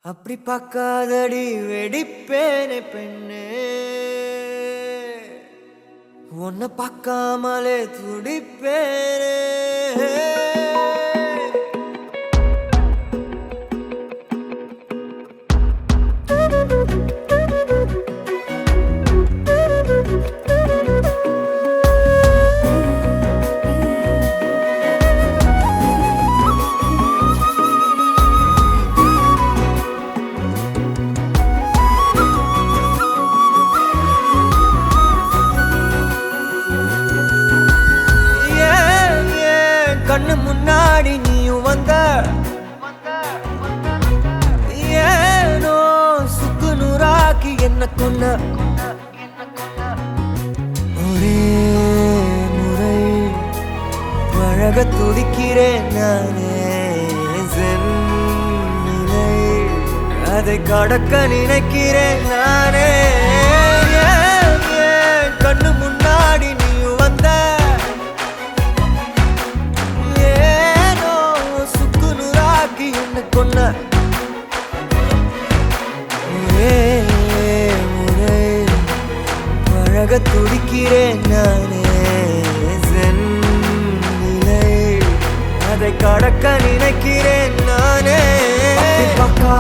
அப்படி பார்க்காதடி வெடிப்பேனே பெண்ணே உன்னை பார்க்காமலே துடிப்பேனே ஏன் ஏன் கண்ணு முன்னாடி நீயும் வந்த ஏனோ சுக்கு நூறாக்கி என்ன கொன்ன ஒரே முறை பழக துடிக்கிறேன் நானே சென்னிலை அதை கடக்க நினைக்கிறேன் நானே ஏன், ஏன் கண்ணு முன்னாடி நீயும் வந்த ஏனோ சுக்கு நூறாக்கி என்ன கொன்ன ஒரே முறை பழக துடிக்கிறேன் நானே சென்னிலை அதை கடக்க நினைக்கிறேன் நானே அப்படி பார்க்காதடி